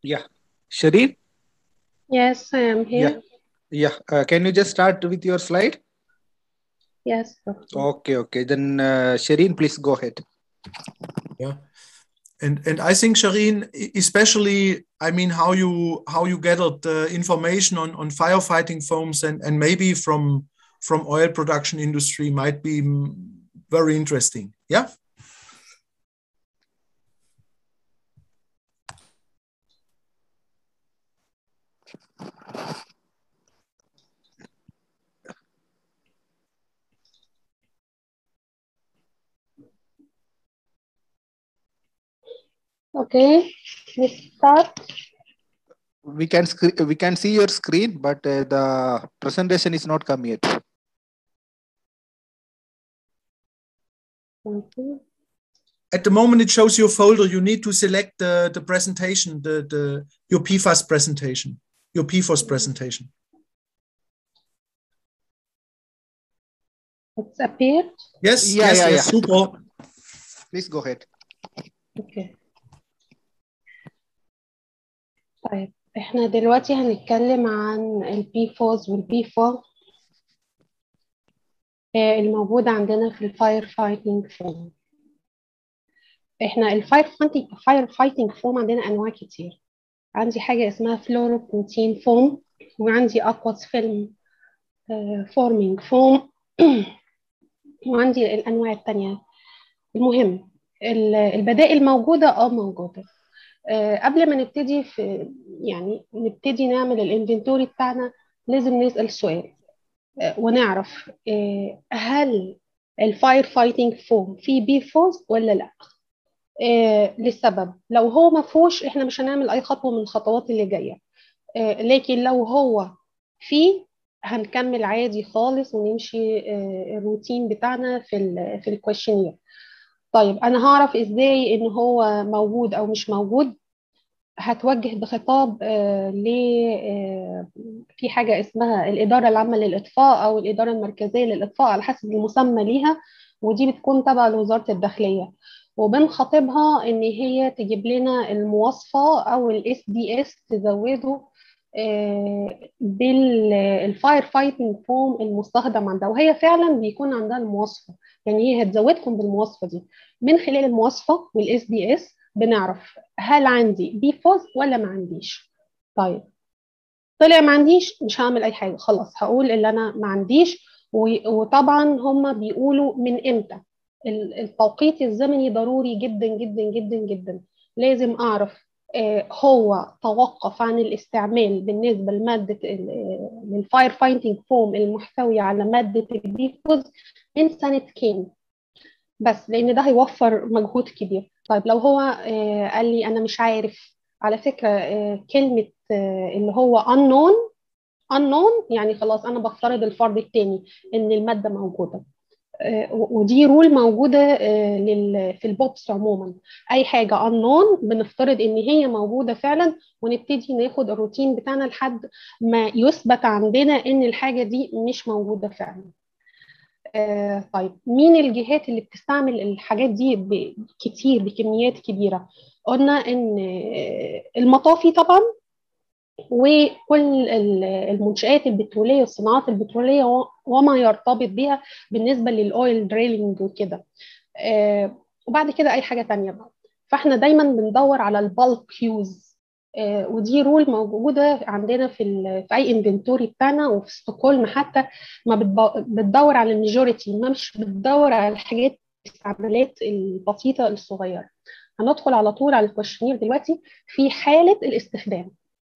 Yeah. Shireen? Yes, I am here. Yeah. Uh, can you just start with your slide? Yes. Okay, okay. Then uh, Shireen, please go ahead. Yeah. And and I think Shireen, e- especially, I mean, how you how you gathered the information on on firefighting foams and and maybe from from oil production industry might be mm, very interesting. Yeah. Okay, let's start. We can sc- we can see your screen, but uh, the presentation is not come yet. Okay. At the moment, it shows your folder. You need to select the the presentation, the the your PFAS presentation, your PFOS presentation. It's appeared. Yes. Yeah, yes. yeah, yes. yeah. Super. Please go ahead. Okay. طيب احنا دلوقتي هنتكلم عن البي فوز والبي فور الموجودة عندنا في الفاير فايتنج فوم احنا الفاير فايتنج فاير فايتنج فوم عندنا انواع كتير عندي حاجة اسمها فلوروبروتين فوم وعندي اكواس فيلم فورمينج فوم وعندي الانواع التانية المهم ال- البدائل موجودة اه موجودة آه، قبل ما نبتدي في يعني نبتدي نعمل الانفنتوري بتاعنا لازم نسأل سؤال آه، ونعرف آه، هل الفاير فايتنج فوم فيه بي فوز ولا لا آه، للسبب لو هو ما فيهوش احنا مش هنعمل اي خطوة من الخطوات اللي جاية آه، لكن لو هو فيه هنكمل عادي خالص ونمشي آه، الروتين بتاعنا في ال في الكويشنير طيب انا هعرف ازاي ان هو موجود او مش موجود هتوجه بخطاب آه، ل آه، في حاجه اسمها الاداره العامه للاطفاء او الاداره المركزيه للاطفاء على حسب المسمى ليها ودي بتكون تبع لوزاره الداخليه وبنخاطبها ان هي تجيب لنا المواصفه او الاس دي اس تزوده بالفاير فايتنج فوم المستخدم عندها وهي فعلا بيكون عندها المواصفه يعني هي هتزودكم بالمواصفه دي من خلال المواصفه والاس دي اس بنعرف هل عندي بي فوز ولا ما عنديش طيب طلع ما عنديش مش هعمل اي حاجه خلاص هقول اللي انا ما عنديش و- وطبعا هم بيقولوا من امتى ال- التوقيت الزمني ضروري جدا جدا جدا جدا لازم اعرف آه، هو توقف عن الاستعمال بالنسبه لماده للفاير فايتنج فوم المحتويه على ماده البيفوز من سنه كام بس لان ده هيوفر مجهود كبير طيب لو هو آه، قال لي انا مش عارف على فكره آه، كلمه آه، اللي هو unknown unknown يعني خلاص انا بفترض الفرض الثاني ان الماده موجوده آه، ودي رول موجوده آه، لل- في البوبس عموما اي حاجه unknown بنفترض ان هي موجوده فعلا ونبتدي ناخد الروتين بتاعنا لحد ما يثبت عندنا ان الحاجه دي مش موجوده فعلا آه، طيب مين الجهات اللي بتستعمل الحاجات دي ب- كتير بكميات كبيره قلنا ان آه، المطافي طبعا وكل ال- المنشآت البترولية والصناعات البترولية و- وما يرتبط بها بالنسبة للأويل دريلينج وكده آه، وبعد كده أي حاجة تانية بقى فاحنا دايما بندور على البالك يوز ودي رول موجودة عندنا في ال في أي انفنتوري بتاعنا وفي ستوكهولم حتى ما بتب- بتدور على الميجوريتي ما مش بتدور على الحاجات الاستعمالات البسيطة الصغيرة هندخل على طول على الكوشنير دلوقتي في حالة الاستخدام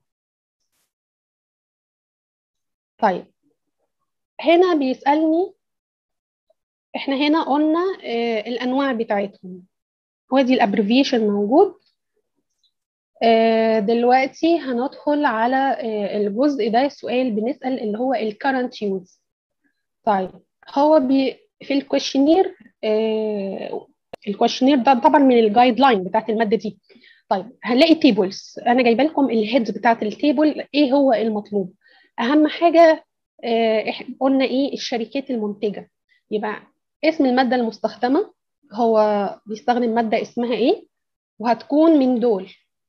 طيب هنا بيسألني احنا هنا قلنا آه الانواع بتاعتهم وادي الابريفيشن موجود آه دلوقتي هندخل على آه الجزء ده سؤال بنسأل اللي هو الكرنت يوز طيب هو بي في الكويشنير آه الكويشنير ده طبعا من الجايد لاين بتاعت المادة دي طيب هنلاقي تيبلز انا جايبه لكم الهيدز بتاعت التيبل ايه هو المطلوب اهم حاجه آه، إح- قلنا ايه الشركات المنتجه يبقى اسم الماده المستخدمه هو بيستخدم ماده اسمها ايه وهتكون من دول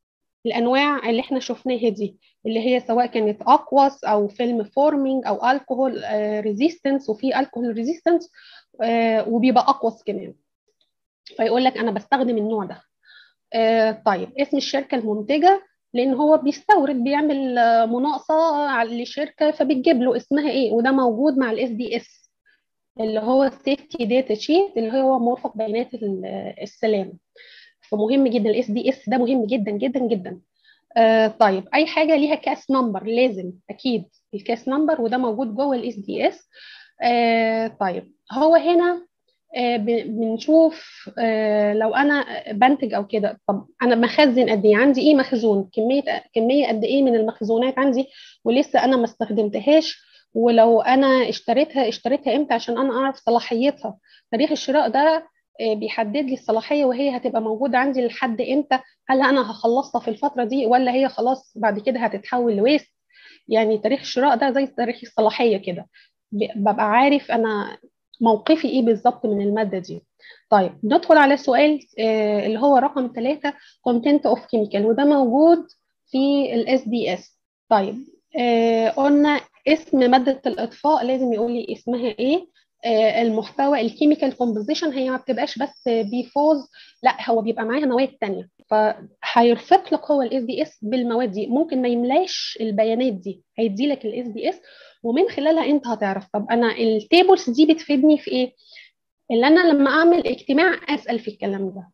الانواع اللي احنا شفناها دي اللي هي سواء كانت اقوس او فيلم فورمينج او الكحول ريزيستنس وفي الكحول ريزيستنس وبيبقى اقوس كمان فيقول لك انا بستخدم النوع ده آه طيب اسم الشركه المنتجه لان هو بيستورد بيعمل مناقصه لشركه فبتجيب له اسمها ايه وده موجود مع الاس دي اس اللي هو سيفتي داتا شيت اللي هو مرفق بيانات السلام فمهم جدا الاس دي اس ده مهم جدا جدا جدا آه طيب اي حاجه ليها كاس نمبر لازم اكيد الكاس نمبر وده موجود جوه الاس دي اس طيب هو هنا آه بنشوف آه لو انا بنتج او كده طب انا مخزن قد ايه عندي ايه مخزون كميه كميه قد ايه من المخزونات عندي ولسه انا ما استخدمتهاش ولو انا اشتريتها اشتريتها امتى عشان انا اعرف صلاحيتها تاريخ الشراء ده بيحدد لي الصلاحيه وهي هتبقى موجوده عندي لحد امتى هل انا هخلصها في الفتره دي ولا هي خلاص بعد كده هتتحول لويست يعني تاريخ الشراء ده زي تاريخ الصلاحيه كده ببقى عارف انا موقفي ايه بالظبط من الماده دي طيب ندخل على السؤال اللي هو رقم ثلاثة content of chemical وده موجود في الاس دي اس طيب قلنا اسم ماده الاطفاء لازم يقول لي اسمها ايه المحتوى الكيميكال كومبوزيشن هي ما بتبقاش بس بيفوز لا هو بيبقى معاها مواد تانية فهيرفق لك هو الاس دي اس بالمواد دي ممكن ما يملاش البيانات دي هيدي لك الاس دي اس ومن خلالها انت هتعرف طب انا التيبلز دي بتفيدني في ايه اللي انا لما اعمل اجتماع اسال في الكلام ده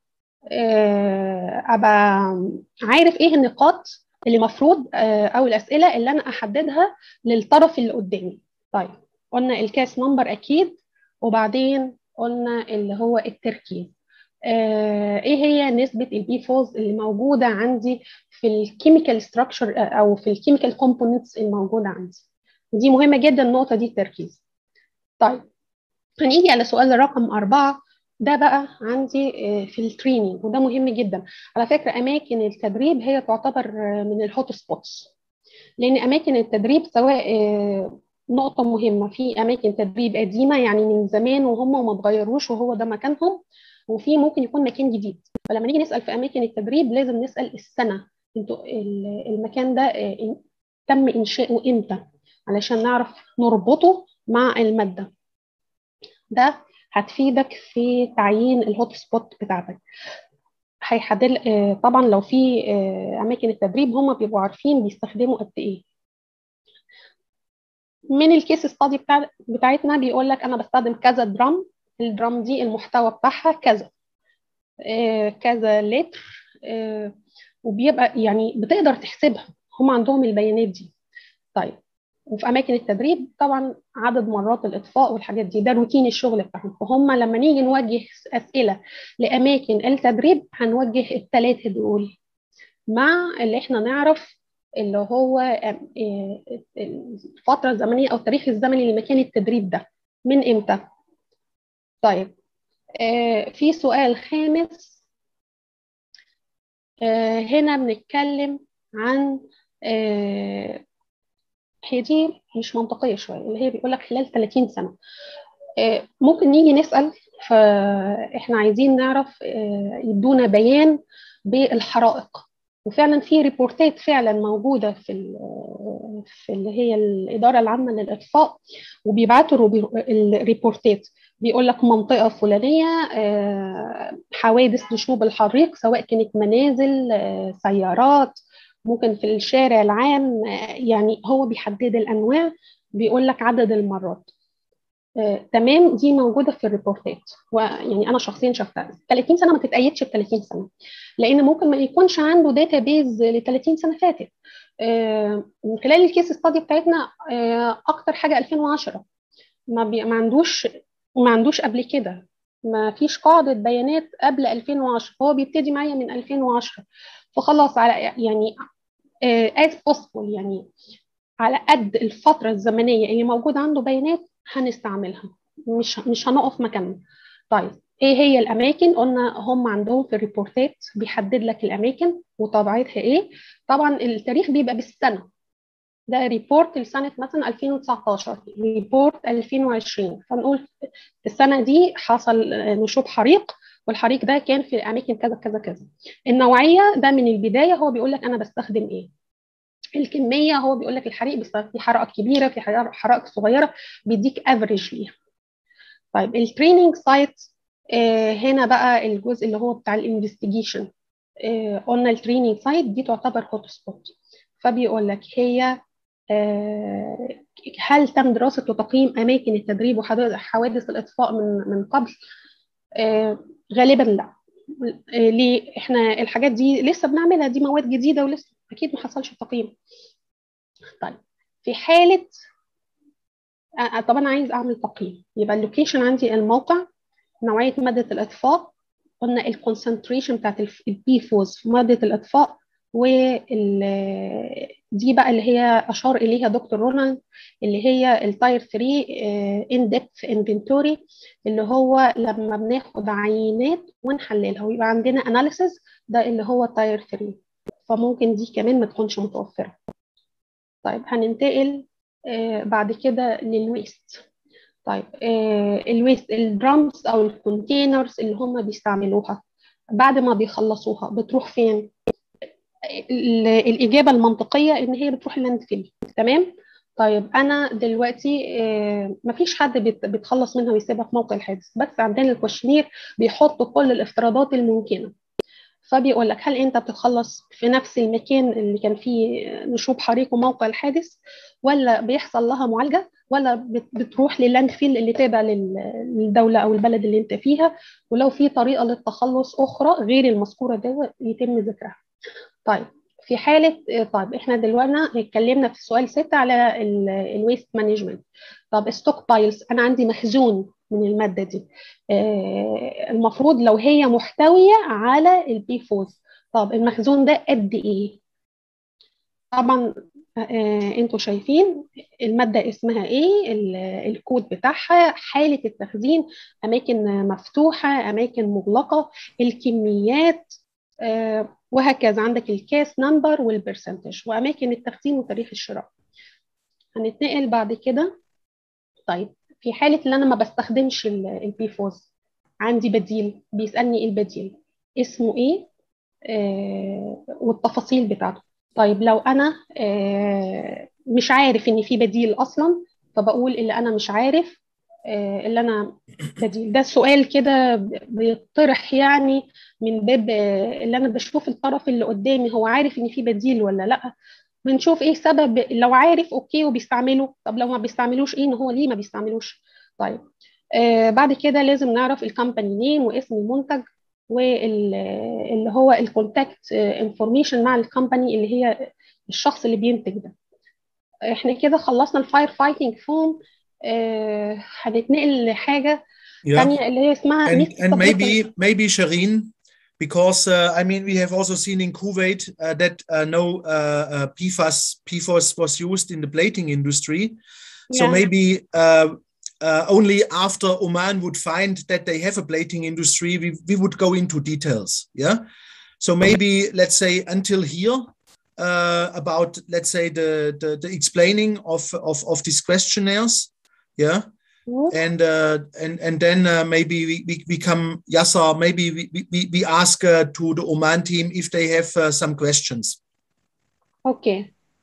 ابقى عارف ايه النقاط اللي مفروض او الاسئله اللي انا احددها للطرف اللي قدامي طيب قلنا الكاس نمبر اكيد وبعدين قلنا اللي هو التركيز آه ايه هي نسبه البي فوز اللي موجوده عندي في الكيميكال ستراكشر او في الكيميكال كومبوننتس الموجوده عندي ودي مهمه جدا النقطه دي التركيز طيب هنيجي على سؤال رقم أربعة ده بقى عندي في التريننج وده مهم جدا على فكرة أماكن التدريب هي تعتبر من الهوت سبوتس لأن أماكن التدريب سواء نقطة مهمة في أماكن تدريب قديمة يعني من زمان وهم ما اتغيروش وهو ده مكانهم وفي ممكن يكون مكان جديد فلما نيجي نسأل في أماكن التدريب لازم نسأل السنة انتوا المكان ده تم إنشاؤه إمتى علشان نعرف نربطه مع المادة ده هتفيدك في تعيين الهوت سبوت بتاعتك هيحدد طبعا لو في اماكن التدريب هم بيبقوا عارفين بيستخدموا قد ايه من الكيس ستادي بتاع بتاعتنا بيقول لك انا بستخدم كذا درام الدرام دي المحتوى بتاعها كذا آه كذا لتر آه وبيبقى يعني بتقدر تحسبها هم عندهم البيانات دي طيب وفي اماكن التدريب طبعا عدد مرات الاطفاء والحاجات دي ده روتين الشغل بتاعهم فهم لما نيجي نوجه اسئله لاماكن التدريب هنوجه الثلاثه دول مع اللي احنا نعرف اللي هو الفتره الزمنيه او التاريخ الزمني لمكان التدريب ده من امتى طيب في سؤال خامس هنا بنتكلم عن هي دي مش منطقيه شويه اللي هي بيقول لك خلال 30 سنه ممكن نيجي نسال فاحنا عايزين نعرف يدونا بيان بالحرائق وفعلا في ريبورتات فعلا موجوده في في اللي هي الاداره العامه للاطفاء وبيبعتوا الريبورتات بيقول لك منطقه فلانيه حوادث لشوب الحريق سواء كانت منازل سيارات ممكن في الشارع العام يعني هو بيحدد الانواع بيقول لك عدد المرات آه، تمام دي موجوده في الريبورتات ويعني انا شخصيا شفتها 30 سنه ما تتأيدش ب 30 سنه لان ممكن ما يكونش عنده داتا بيز ل 30 سنه فاتت آه، من خلال الكيس ستادي بتاعتنا آه، اكتر حاجه 2010 ما, بي... ما عندوش ما عندوش قبل كده ما فيش قاعده بيانات قبل 2010 هو بيبتدي معايا من 2010 فخلاص على يعني as possible يعني على قد الفتره الزمنيه اللي موجود عنده بيانات هنستعملها مش مش هنقف مكاننا طيب ايه هي الاماكن قلنا هم عندهم في الريبورتات بيحدد لك الاماكن وطبيعتها ايه طبعا التاريخ بيبقى بالسنه ده ريبورت لسنه مثلا 2019 ريبورت 2020 فنقول السنه دي حصل نشوب حريق والحريق ده كان في اماكن كذا كذا كذا النوعيه ده من البدايه هو بيقول لك انا بستخدم ايه الكميه هو بيقول لك الحريق في حرائق كبيره في حرائق صغيره بيديك افريج ليها طيب التريننج سايت آه هنا بقى الجزء اللي هو بتاع الانفستيجيشن آه قلنا التريننج سايت دي تعتبر هوت سبوت فبيقول لك هي آه هل تم دراسه وتقييم اماكن التدريب وحوادث الاطفاء من من قبل غالبا لا ليه احنا الحاجات دي لسه بنعملها دي مواد جديده ولسه اكيد ما حصلش تقييم طيب في حاله طبعا عايز اعمل تقييم يبقى اللوكيشن عندي الموقع نوعيه ماده الاطفاء قلنا الكونسنتريشن بتاعت البي فوز في ماده الاطفاء وال دي بقى اللي هي اشار اليها دكتور رونالد اللي هي التاير 3 ان ديبث انفنتوري اللي هو لما بناخد عينات ونحللها ويبقى عندنا اناليسيز ده اللي هو تاير 3 فممكن دي كمان ما تكونش متوفره طيب هننتقل بعد كده للويست طيب الويست الدرامز او الكونتينرز اللي هم بيستعملوها بعد ما بيخلصوها بتروح فين الاجابه المنطقيه ان هي بتروح اللاند فيل تمام طيب انا دلوقتي مفيش حد بيتخلص منها ويسيبها في موقع الحادث بس عندنا الكوشنير بيحط كل الافتراضات الممكنه فبيقول لك هل انت بتتخلص في نفس المكان اللي كان فيه نشوب حريق وموقع الحادث ولا بيحصل لها معالجه ولا بتروح للاند فيل اللي تابع للدوله او البلد اللي انت فيها ولو في طريقه للتخلص اخرى غير المذكوره ده يتم ذكرها طيب في حالة طيب احنا دلوقتي اتكلمنا في السؤال 6 على الويست مانجمنت طب ستوك بايلز انا عندي مخزون من المادة دي آه المفروض لو هي محتوية على البي فوز طب المخزون ده قد ايه طبعا آه انتوا شايفين المادة اسمها ايه الكود بتاعها حالة التخزين اماكن مفتوحة اماكن مغلقة الكميات آه وهكذا عندك الكاس نمبر والبرسنتج واماكن التخزين وتاريخ الشراء هنتنقل بعد كده طيب في حاله ان انا ما بستخدمش البي فوز عندي بديل بيسالني ايه البديل اسمه ايه آه والتفاصيل بتاعته طيب لو انا آه مش عارف ان في بديل اصلا فبقول اللي انا مش عارف آه اللي انا بديل ده سؤال كده بيطرح يعني من باب اللي انا بشوف الطرف اللي قدامي هو عارف ان في بديل ولا لا بنشوف ايه سبب لو عارف اوكي وبيستعمله طب لو ما بيستعملوش ايه ان هو ليه ما بيستعملوش طيب آه بعد كده لازم نعرف الكومباني نيم واسم المنتج واللي هو الكونتاكت انفورميشن مع الكومباني اللي هي الشخص اللي بينتج ده احنا كده خلصنا الفاير فايتنج فوم آه هنتنقل لحاجه Yeah. ثانيه اللي هي اسمها and, mist and maybe sublimation. maybe Shireen, because uh, I mean we have also seen in Kuwait uh, that uh, no uh, uh, PFAS PFOS was used in the plating industry. So Yeah. maybe uh, uh, only after Oman would find that they have a plating industry, we, we would go into details. Yeah. So maybe let's say until here uh, about let's say the, the the explaining of of of these questionnaires. Yeah and uh, and and then uh, maybe we, we, we come Yasser maybe we, we, we ask uh, to the Oman team if they have uh, some questions اوكي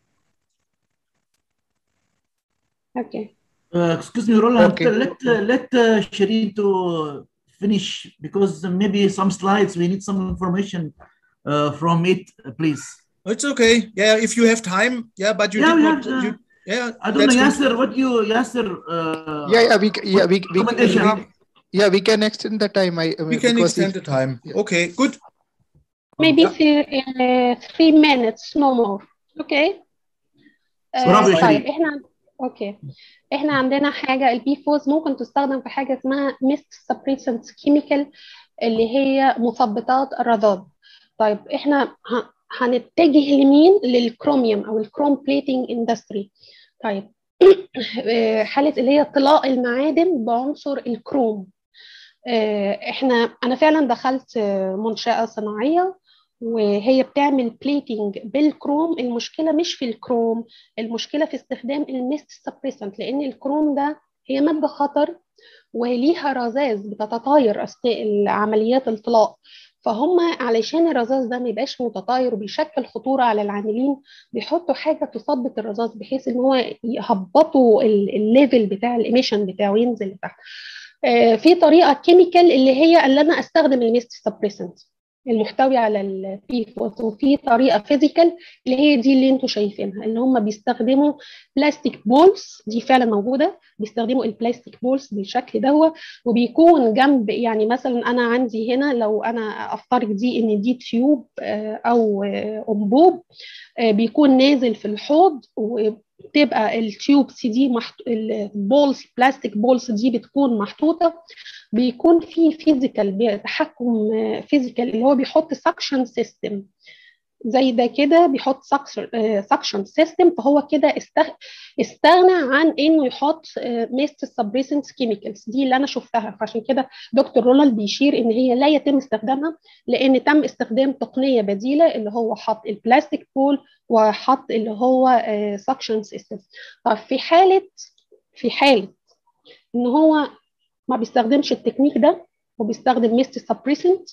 اوكي Uh, excuse me, Roland. Okay. Let uh, let uh, Shireen to finish because maybe some slides we need some information uh, from it, uh, please. it's okay yeah if you have time yeah but you Yeah, did we not have, uh, you, yeah I don't know, that's good. Yasser. What you, Yasser? Uh, yeah yeah we c- yeah we, we, recommendation? we yeah we can extend the time I, we can because extend if- the time yeah. okay good maybe Yeah. في uh, three minutes no more okay آه، برافو يا طيب شيرين. احنا اوكي احنا عندنا حاجه البي فوز ممكن تستخدم في حاجه اسمها ميست سبريسنت كيميكال اللي هي مثبطات الرذاذ طيب احنا ه- هنتجه لمين للكروميوم او الكروم بليتنج اندستري طيب آه، حاله اللي هي طلاء المعادن بعنصر الكروم آه، احنا انا فعلا دخلت آه، منشاه صناعيه وهي بتعمل بليتنج بالكروم المشكله مش في الكروم المشكله في استخدام الميست سبريسنت لان الكروم ده هي ماده خطر وليها رذاذ بتتطاير اثناء عمليات الطلاق فهم علشان الرذاذ ده ما يبقاش متطاير وبيشكل خطوره على العاملين بيحطوا حاجه تثبط الرذاذ بحيث ان هو يهبطوا الليفل بتاع الايميشن بتاعه ينزل لتحت في طريقه كيميكال اللي هي اللي انا استخدم الميست سبريسنت المحتوي على البيفوس وفي طريقه فيزيكال اللي هي دي اللي انتم شايفينها اللي هم بيستخدموا بلاستيك بولز دي فعلا موجوده بيستخدموا البلاستيك بولز بالشكل ده وبيكون جنب يعني مثلا انا عندي هنا لو انا افترض دي ان دي تيوب او انبوب بيكون نازل في الحوض تبقى التيوبس دي محط... البولز بلاستيك بولز دي بتكون محطوطه بيكون في فيزيكال تحكم فيزيكال اللي هو بيحط سكشن سيستم زي ده كده بيحط سكشن سيستم فهو كده استغ... استغنى عن انه يحط ميست سبريسنت كيميكالز دي اللي انا شفتها فعشان كده دكتور رونالد بيشير ان هي لا يتم استخدامها لان تم استخدام تقنيه بديله اللي هو حط البلاستيك بول وحط اللي هو سكشن سيستم طب في حاله في حاله ان هو ما بيستخدمش التكنيك ده وبيستخدم ميست سبريسنت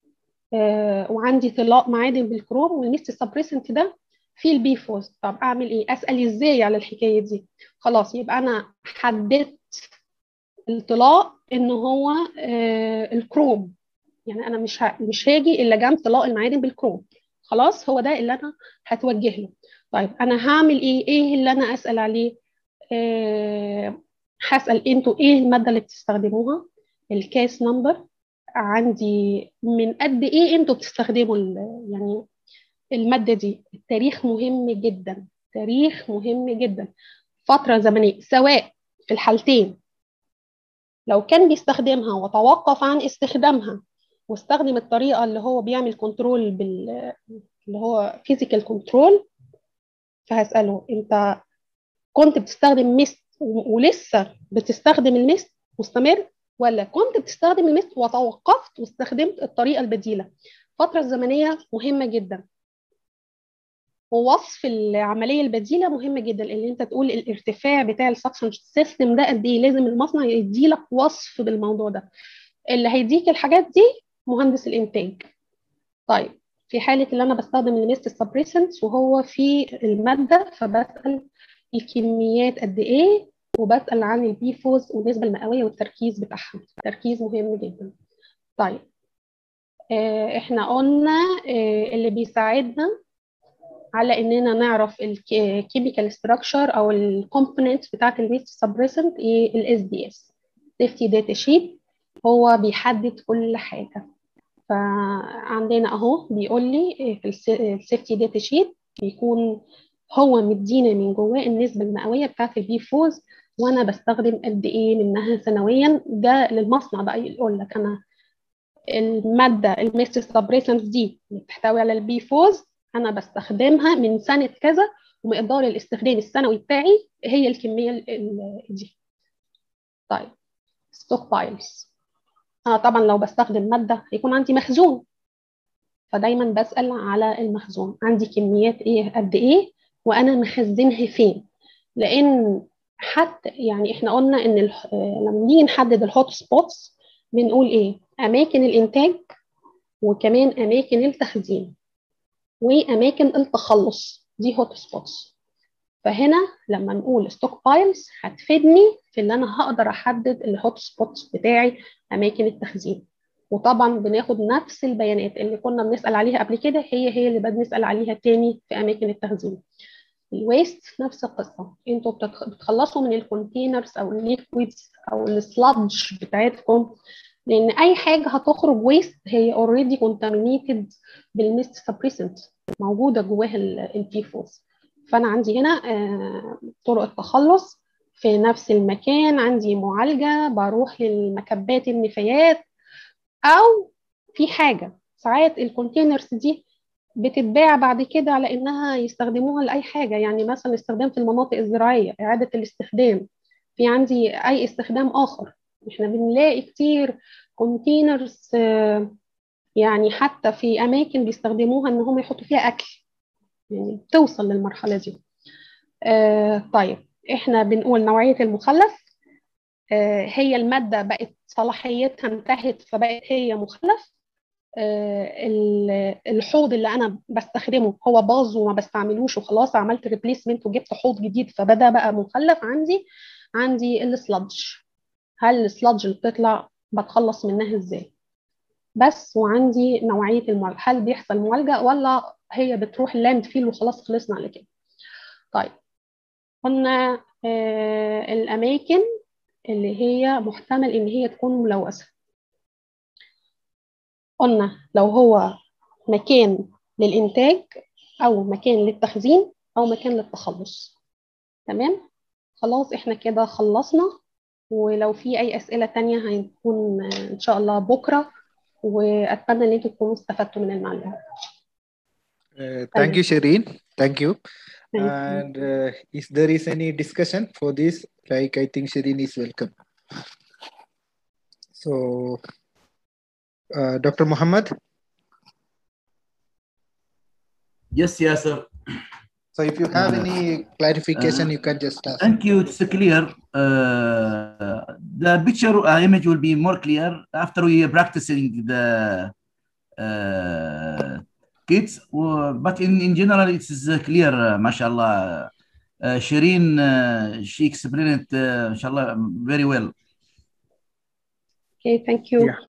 آه وعندي طلاق معادن بالكروم والميست سبريسنت ده في البي فوز طب اعمل ايه اسال ازاي على الحكايه دي خلاص يبقى انا حددت الطلاق ان هو آه الكروم يعني انا مش مش هاجي الا جنب طلاق المعادن بالكروم خلاص هو ده اللي انا هتوجه له طيب انا هعمل ايه ايه اللي انا اسال عليه آه هسال انتوا ايه الماده اللي بتستخدموها الكاس نمبر عندي من قد ايه انتوا بتستخدموا يعني الماده دي التاريخ مهم جدا تاريخ مهم جدا فتره زمنيه سواء في الحالتين لو كان بيستخدمها وتوقف عن استخدامها واستخدم الطريقه اللي هو بيعمل كنترول بال اللي هو فيزيكال كنترول فهساله انت كنت بتستخدم ميست ولسه بتستخدم الميست مستمر ولا كنت بتستخدم الميست وتوقفت واستخدمت الطريقه البديله الفتره الزمنيه مهمه جدا ووصف العمليه البديله مهمه جدا اللي انت تقول الارتفاع بتاع السكشن سيستم ده قد ايه لازم المصنع يديلك وصف بالموضوع ده اللي هيديك الحاجات دي مهندس الانتاج طيب في حاله اللي انا بستخدم الميست سبريسنتس وهو في الماده فبسال الكميات قد ايه وبسال عن البيفوز والنسبه المئويه والتركيز بتاعها تركيز مهم جدا طيب آه احنا قلنا آه اللي بيساعدنا على اننا نعرف الكيميكال ستراكشر او الكومبوننتس بتاعت الميست سبريسنت ايه الاس دي اس سيفتي داتا شيت هو بيحدد كل حاجه فعندنا اهو بيقول لي في السيفتي داتا شيت بيكون هو مدينا من جواه النسبه المئويه بتاعت البي فوز وانا بستخدم قد ايه منها سنويا ده للمصنع بقى يقول لك انا الماده الميست سبريسنت دي اللي بتحتوي على البي فوز انا بستخدمها من سنه كذا ومقدار الاستخدام السنوي بتاعي هي الكميه دي طيب ستوك بايلز انا طبعا لو بستخدم ماده هيكون عندي مخزون فدايما بسال على المخزون عندي كميات ايه قد ايه وانا مخزنها فين لان حتى يعني احنا قلنا ان لما نيجي نحدد الهوت سبوتس بنقول ايه اماكن الانتاج وكمان اماكن التخزين واماكن التخلص دي هوت سبوتس فهنا لما نقول ستوك بايلز هتفيدني في ان انا هقدر احدد الهوت سبوتس بتاعي اماكن التخزين وطبعا بناخد نفس البيانات اللي كنا بنسال عليها قبل كده هي هي اللي بنسال عليها تاني في اماكن التخزين الويست نفس القصه انتوا بتخلصوا من الكونتينرز او الليكويدز او السلادج بتاعتكم لان اي حاجه هتخرج ويست هي اوريدي كونتامينيتد بالميست سبريسنت موجوده جواها البيفوز فانا عندي هنا طرق التخلص في نفس المكان عندي معالجه بروح للمكبات النفايات او في حاجه ساعات الكونتينرز دي بتتباع بعد كده على انها يستخدموها لاي حاجه يعني مثلا استخدام في المناطق الزراعيه اعاده الاستخدام في عندي اي استخدام اخر احنا بنلاقي كتير كونتينرز يعني حتى في اماكن بيستخدموها ان هم يحطوا فيها اكل يعني بتوصل للمرحله دي آه طيب احنا بنقول نوعيه المخلف آه، هي المادة بقت صلاحيتها انتهت فبقت هي مخلف آه، ال- الحوض اللي انا بستخدمه هو باظ وما بستعملوش وخلاص عملت ريبليسمنت وجبت حوض جديد فبدا بقى مخلف عندي عندي السلادج هل السلادج اللي بتطلع بتخلص منها ازاي بس وعندي نوعية المعالجة هل بيحصل معالجة ولا هي بتروح اللاند فيل وخلاص خلصنا على كده طيب قلنا آه الأماكن اللي هي محتمل إن هي تكون ملوثة قلنا لو هو مكان للإنتاج أو مكان للتخزين أو مكان للتخلص تمام خلاص إحنا كده خلصنا ولو في أي أسئلة تانية هيكون آه، إن شاء الله بكرة وأتمنى إن أنتوا تكونوا استفدتوا من المعلومات Uh, thank you, Shireen. Thank you. Thank you. And uh, if there is any discussion for this, like I think Shireen is welcome. So, uh, Dr. Muhammad. Yes, yes, sir. So, if you have any clarification, you can just ask. Thank you. It's clear. Uh, the picture uh, image will be more clear after we are practicing the uh, kits. Uh, but in, in general, it is uh, clear, uh, mashallah. Uh, Shireen, uh, she explained it, uh, mashallah, very well. Okay, thank you. Yeah.